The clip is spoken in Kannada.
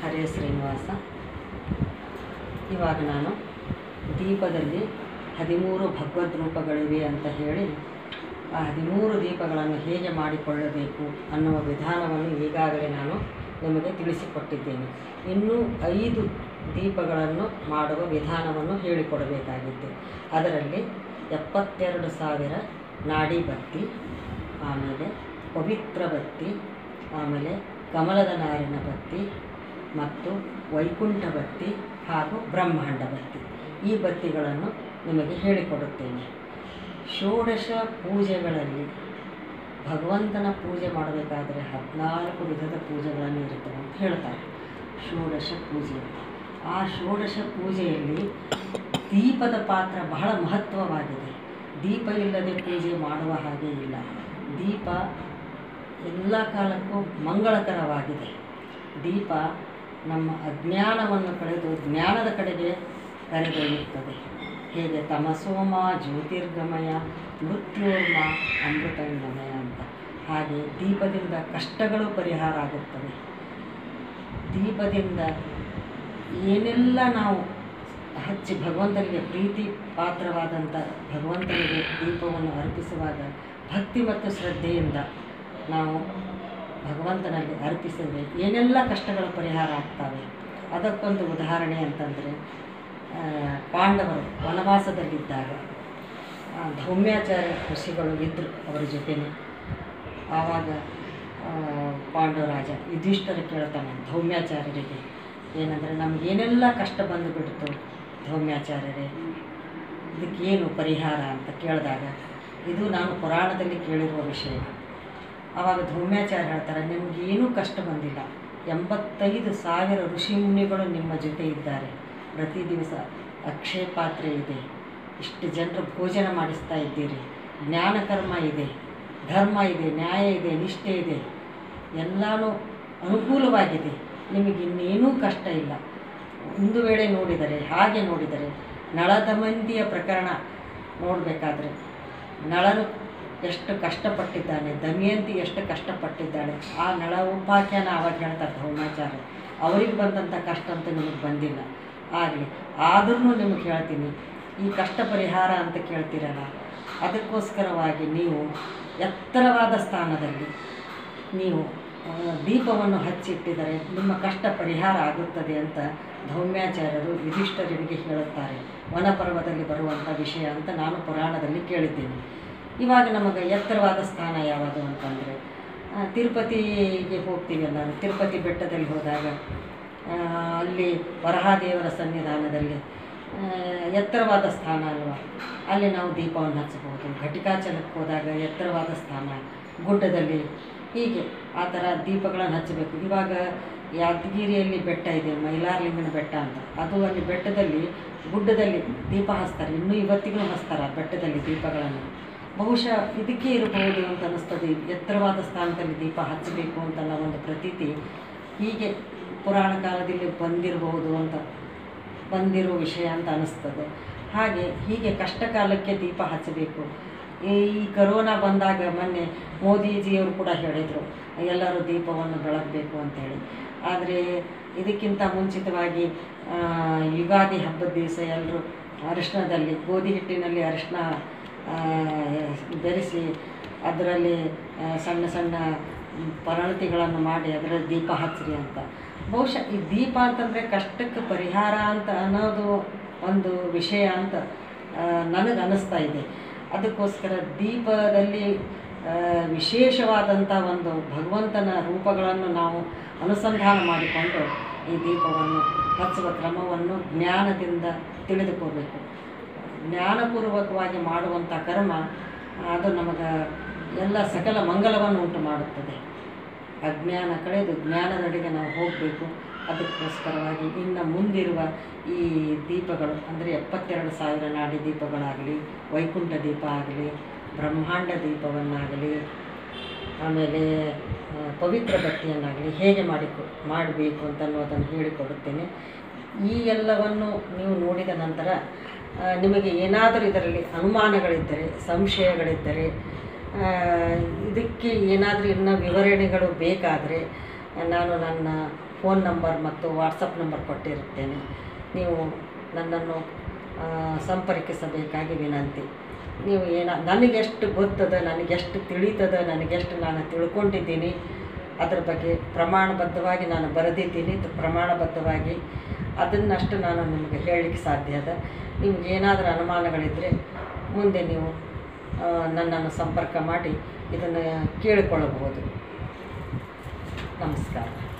ಹರೇ ಶ್ರೀನಿವಾಸ ಇವಾಗ ನಾನು ದೀಪದಲ್ಲಿ ಹದಿಮೂರು ಭಗವದ್ ರೂಪಗಳಿವೆ ಅಂತ ಹೇಳಿ ಆ ಹದಿಮೂರು ದೀಪಗಳನ್ನು ಹೇಗೆ ಮಾಡಿಕೊಳ್ಳಬೇಕು ಅನ್ನುವ ವಿಧಾನವನ್ನು ಈಗಾಗಲೇ ನಾನು ನಿಮಗೆ ತಿಳಿಸಿಕೊಟ್ಟಿದ್ದೇನೆ ಇನ್ನೂ ಐದು ದೀಪಗಳನ್ನು ಮಾಡುವ ವಿಧಾನವನ್ನು ಹೇಳಿಕೊಡಬೇಕಾಗಿತ್ತು ಅದರಲ್ಲಿ ಎಪ್ಪತ್ತೆರಡು ಸಾವಿರ ನಾಡಿ ಬತ್ತಿ ಆಮೇಲೆ ಪವಿತ್ರ ಬತ್ತಿ ಆಮೇಲೆ ಕಮಲದ ನಾರಿನ ಬತ್ತಿ ಮತ್ತು ವೈಕುಂಠ ಬತ್ತಿ ಹಾಗೂ ಬ್ರಹ್ಮಾಂಡ ಬತ್ತಿ ಈ ಬತ್ತಿಗಳನ್ನು ನಿಮಗೆ ಹೇಳಿಕೊಡುತ್ತೇನೆ ಷೋಡಶ ಪೂಜೆಗಳಲ್ಲಿ ಭಗವಂತನ ಪೂಜೆ ಮಾಡಬೇಕಾದರೆ ಹದಿನಾಲ್ಕು ವಿಧದ ಪೂಜೆಗಳನ್ನು ಇರುತ್ತವೆ ಅಂತ ಹೇಳ್ತಾರೆ ಷೋಡಶ ಪೂಜೆ ಆ ಷೋಡಶ ಪೂಜೆಯಲ್ಲಿ ದೀಪದ ಪಾತ್ರ ಬಹಳ ಮಹತ್ವವಾಗಿದೆ ದೀಪ ಇಲ್ಲದೆ ಪೂಜೆ ಮಾಡುವ ಹಾಗೆ ಇಲ್ಲ ದೀಪ ಎಲ್ಲ ಕಾಲಕ್ಕೂ ಮಂಗಳಕರವಾಗಿದೆ ದೀಪ ನಮ್ಮ ಅಜ್ಞಾನವನ್ನು ಕಳೆದು ಜ್ಞಾನದ ಕಡೆಗೆ ಕರೆದೊಯ್ಯುತ್ತದೆ ಹೇಗೆ ತಮಸೋಮ ಜ್ಯೋತಿರ್ಗಮಯ ಮೃತ್ಯೋರ್ಮ ಅಮೃತಂಗಮಯ ಅಂತ ಹಾಗೆ ದೀಪದಿಂದ ಕಷ್ಟಗಳು ಪರಿಹಾರ ಆಗುತ್ತವೆ ದೀಪದಿಂದ ಏನೆಲ್ಲ ನಾವು ಹಚ್ಚಿ ಭಗವಂತನಿಗೆ ಪ್ರೀತಿ ಪಾತ್ರವಾದಂಥ ಭಗವಂತನಿಗೆ ದೀಪವನ್ನು ಅರ್ಪಿಸುವಾಗ ಭಕ್ತಿ ಮತ್ತು ಶ್ರದ್ಧೆಯಿಂದ ನಾವು ಭಗವಂತನಲ್ಲಿ ಅರ್ಪಿಸಿದರೆ ಏನೆಲ್ಲ ಕಷ್ಟಗಳ ಪರಿಹಾರ ಆಗ್ತವೆ ಅದಕ್ಕೊಂದು ಉದಾಹರಣೆ ಅಂತಂದರೆ ಆ, ಪಾಂಡವರು ವನವಾಸದಲ್ಲಿದ್ದಾಗ ಆ, ಧೌಮ್ಯಾಚಾರ್ಯ ಋಷಿಗಳು ಇದ್ದರು ಅವರ ಜೊತೆನೆ ಆವಾಗ ಆ, ಪಾಂಡವರಾಜ ಯುಧಿಷ್ಠರ ಕೇಳ್ತಾನೆ ಧೌಮ್ಯಾಚಾರ್ಯರಿಗೆ ಏನಂದರೆ ನಮಗೇನೆಲ್ಲ ಕಷ್ಟ ಬಂದು ಬಿಡ್ತು ಧೌಮ್ಯಾಚಾರ್ಯರೇ ಇದಕ್ಕೇನು ಪರಿಹಾರ ಅಂತ ಕೇಳಿದಾಗ ಇದು ನಾನು ಪುರಾಣದಲ್ಲಿ ಕೇಳಿರುವ ವಿಷಯ ಆವಾಗ ಧೌಮ್ಯಾಚಾರ್ಯ ಹೇಳ್ತಾರೆ ನಿಮಗೇನೂ ಕಷ್ಟ ಬಂದಿಲ್ಲ ಎಂಬತ್ತೈದು ಸಾವಿರ ಋಷಿಮುನಿಗಳು ನಿಮ್ಮ ಜೊತೆ ಇದ್ದಾರೆ ಪ್ರತಿ ದಿವಸ ಅಕ್ಷಯ ಪಾತ್ರೆ ಇದೆ ಇಷ್ಟು ಜನರು ಭೋಜನ ಮಾಡಿಸ್ತಾ ಇದ್ದೀರಿ ಜ್ಞಾನಕರ್ಮ ಇದೆ ಧರ್ಮ ಇದೆ ನ್ಯಾಯ ಇದೆ ನಿಷ್ಠೆ ಇದೆ ಎಲ್ಲನೂ ಅನುಕೂಲವಾಗಿದೆ ನಿಮಗೆ ಇನ್ನೇನೂ ಕಷ್ಟ ಇಲ್ಲ ಒಂದು ವೇಳೆ ನೋಡಿದರೆ ಹಾಗೆ ನೋಡಿದರೆ ನಳದಮಂದಿಯ ಪ್ರಕರಣ ನೋಡಬೇಕಾದ್ರೆ ನಳನು ಎಷ್ಟು ಕಷ್ಟಪಟ್ಟಿದ್ದಾನೆ ದಮಯಂತಿ ಎಷ್ಟು ಕಷ್ಟಪಟ್ಟಿದ್ದಾಳೆ ಆ ನಳ ಉಪಾಖ್ಯಾನ ಅವಾಗ ಹೇಳ್ತಾರೆ ಧೌಮಾಚಾರ್ಯ ಅವ್ರಿಗೆ ಬಂದಂಥ ಕಷ್ಟ ಅಂತ ನಿಮಗೆ ಬಂದಿಲ್ಲ ಆಗಲಿ ಆದ್ರೂ ನಿಮಗೆ ಹೇಳ್ತೀನಿ ಈ ಕಷ್ಟ ಪರಿಹಾರ ಅಂತ ಕೇಳ್ತೀರಲ್ಲ ಅದಕ್ಕೋಸ್ಕರವಾಗಿ ನೀವು ಎತ್ತರವಾದ ಸ್ಥಾನದಲ್ಲಿ ನೀವು ಆ, ದೀಪವನ್ನು ಹಚ್ಚಿಟ್ಟಿದರೆ ನಿಮ್ಮ ಕಷ್ಟ ಪರಿಹಾರ ಆಗುತ್ತದೆ ಅಂತ ಧೌಮ್ಯಾಚಾರ್ಯರು ಯುಧಿಷ್ಠರಿಗೆ ಹೇಳುತ್ತಾರೆ ವನಪರ್ವದಲ್ಲಿ ಬರುವಂಥ ವಿಷಯ ಅಂತ ನಾನು ಪುರಾಣದಲ್ಲಿ ಕೇಳಿದ್ದೇನೆ ಇವಾಗ ನಮಗೆ ಎತ್ತರವಾದ ಸ್ಥಾನ ಯಾವುದು ಅಂತಂದರೆ ಆ, ತಿರುಪತಿಗೆ ಹೋಗ್ತೀವಿ ಎಲ್ಲರೂ ತಿರುಪತಿ ಬೆಟ್ಟದಲ್ಲಿ ಹೋದಾಗ ಆ, ಅಲ್ಲಿ ವರಹಾದೇವರ ಸನ್ನಿಧಾನದಲ್ಲಿ ಆ, ಎತ್ತರವಾದ ಸ್ಥಾನ ಅಲ್ವಾ ಅಲ್ಲಿ ನಾವು ದೀಪವನ್ನು ಹಚ್ಚಬಹುದು ಘಟಿಕಾಚಲಕ್ಕೆ ಹೋದಾಗ ಎತ್ತರವಾದ ಸ್ಥಾನ ಗುಡ್ಡದಲ್ಲಿ ಹೀಗೆ ಆ ಥರ ದೀಪಗಳನ್ನು ಹಚ್ಚಬೇಕು ಇವಾಗ ಯಾದಗಿರಿಯಲ್ಲಿ ಬೆಟ್ಟ ಇದೆ ಮೈಲಾರಲಿಂಗನ ಬೆಟ್ಟ ಅಂತ ಅದು ಅಲ್ಲಿ ಬೆಟ್ಟದಲ್ಲಿ ಗುಡ್ಡದಲ್ಲಿ ದೀಪ ಹಚ್ತಾರೆ ಇನ್ನೂ ಇವತ್ತಿಗೂ ಹಚ್ತಾರೆ ಆ ಬೆಟ್ಟದಲ್ಲಿ ದೀಪಗಳನ್ನು ಬಹುಶಃ ಇದಕ್ಕೆ ಇರಬಹುದು ಅಂತ ಅನ್ನಿಸ್ತದೆ ಎತ್ತರವಾದ ಸ್ಥಾನದಲ್ಲಿ ದೀಪ ಹಚ್ಚಬೇಕು ಅಂತಲ್ಲ ಒಂದು ಪ್ರತೀತಿ ಹೀಗೆ ಪುರಾಣ ಕಾಲದಲ್ಲಿ ಬಂದಿರಬಹುದು ಅಂತ ಬಂದಿರೋ ವಿಷಯ ಅಂತ ಅನ್ನಿಸ್ತದೆ ಹಾಗೆ ಹೀಗೆ ಕಷ್ಟ ಕಾಲಕ್ಕೆ ದೀಪ ಹಚ್ಚಬೇಕು ಈ ಈ ಕರೋನಾ ಬಂದಾಗ ಮೊನ್ನೆ ಮೋದಿಜಿಯವರು ಕೂಡ ಹೇಳಿದರು ಎಲ್ಲರೂ ದೀಪವನ್ನು ಬೆಳಗಬೇಕು ಅಂತೇಳಿ ಆದರೆ ಇದಕ್ಕಿಂತ ಮುಂಚಿತವಾಗಿ ಆ, ಯುಗಾದಿ ಹಬ್ಬದ ದಿವಸ ಎಲ್ಲರೂ ಅರಿಶಿಣದಲ್ಲಿ ಗೋಧಿ ಹಿಟ್ಟಿನಲ್ಲಿ ಅರಿಶಿಣ ಆ, ಬೆರೆಸಿ ಅದರಲ್ಲಿ ಆ, ಸಣ್ಣ ಸಣ್ಣ ಪರಣತಿಗಳನ್ನು ಮಾಡಿ ಅದರಲ್ಲಿ ದೀಪ ಹಚ್ಚಿರಿ ಅಂತ ಬಹುಶಃ ಈ ದೀಪ ಅಂತಂದರೆ ಕಷ್ಟಕ್ಕೆ ಪರಿಹಾರ ಅಂತ ಅನ್ನೋದು ಒಂದು ವಿಷಯ ಅಂತ ನನಗೆ ಅನ್ನಿಸ್ತಾ ಇದೆ ಅದಕ್ಕೋಸ್ಕರ ದೀಪದಲ್ಲಿ ಆ, ವಿಶೇಷವಾದಂಥ ಒಂದು ಭಗವಂತನ ರೂಪಗಳನ್ನು ನಾವು ಅನುಸಂಧಾನ ಮಾಡಿಕೊಂಡು ಈ ದೀಪವನ್ನು ಹಚ್ಚುವ ಕ್ರಮವನ್ನು ಜ್ಞಾನದಿಂದ ತಿಳಿದುಕೋಬೇಕು ಜ್ಞಾನಪೂರ್ವಕವಾಗಿ ಮಾಡುವಂಥ ಕರ್ಮ ಅದು ನಮಗೆ ಎಲ್ಲ ಸಕಲ ಮಂಗಲವನ್ನು ಉಂಟು ಮಾಡುತ್ತದೆ ಅಜ್ಞಾನ ಕಳೆದು ಜ್ಞಾನದಡೆಗೆ ನಾವು ಹೋಗಬೇಕು ಅದಕ್ಕೋಸ್ಕರವಾಗಿ ಇನ್ನು ಮುಂದಿರುವ ಈ ದೀಪಗಳು ಅಂದರೆ ಎಪ್ಪತ್ತೆರಡು ಸಾವಿರ ನಾಡಿ ದೀಪಗಳಾಗಲಿ ವೈಕುಂಠ ದೀಪ ಆಗಲಿ ಬ್ರಹ್ಮಾಂಡ ದೀಪವನ್ನಾಗಲಿ ಆಮೇಲೆ ಆ, ಪವಿತ್ರ ಬತ್ತಿಯನ್ನಾಗಲಿ ಹೇಗೆ ಮಾಡಿ ಮಾಡಬೇಕು ಅಂತ ಅನ್ನೋದನ್ನು ಹೇಳಿಕೊಡುತ್ತೇನೆ ಈ ಎಲ್ಲವನ್ನು ನೀವು ನೋಡಿದ ನಂತರ ಆ, ನಿಮಗೆ ಏನಾದರೂ ಇದರಲ್ಲಿ ಅನುಮಾನಗಳಿದ್ದರೆ ಸಂಶಯಗಳಿದ್ದರೆ ಆ, ಇದಕ್ಕೆ ಏನಾದರೂ ಇನ್ನು ವಿವರಣೆಗಳು ಬೇಕಾದರೆ ನಾನು ನನ್ನ ಫೋನ್ ನಂಬರ್ ಮತ್ತು ವಾಟ್ಸಪ್ ನಂಬರ್ ಕೊಟ್ಟಿರುತ್ತೇನೆ ನೀವು ನನ್ನನ್ನು ಆ, ಸಂಪರ್ಕಿಸಬೇಕಾಗಿ ವಿನಂತಿ ನೀವು ಏನ ನನಗೆಷ್ಟು ಗೊತ್ತದ ನನಗೆಷ್ಟು ತಿಳಿತದ ನನಗೆಷ್ಟು ನಾನು ತಿಳ್ಕೊಂಡಿದ್ದೀನಿ ಅದ್ರ ಬಗ್ಗೆ ಪ್ರಮಾಣಬದ್ಧವಾಗಿ ನಾನು ಬರೆದಿದ್ದೀನಿ ತ- ಪ್ರಮಾಣಬದ್ಧವಾಗಿ ಅದನ್ನಷ್ಟು ನಾನು ನಿಮಗೆ ಹೇಳಲಿಕ್ಕೆ ಸಾಧ್ಯ ಅದ ನಿಮ್ಗೆ ಏನಾದರೂ ಅನುಮಾನಗಳಿದ್ದರೆ ಮುಂದೆ ನೀವು ಆ, ನನ್ನನ್ನು ಸಂಪರ್ಕ ಮಾಡಿ ಇದನ್ನು ಕೇಳಿಕೊಳ್ಳಬಹುದು ನಮಸ್ಕಾರ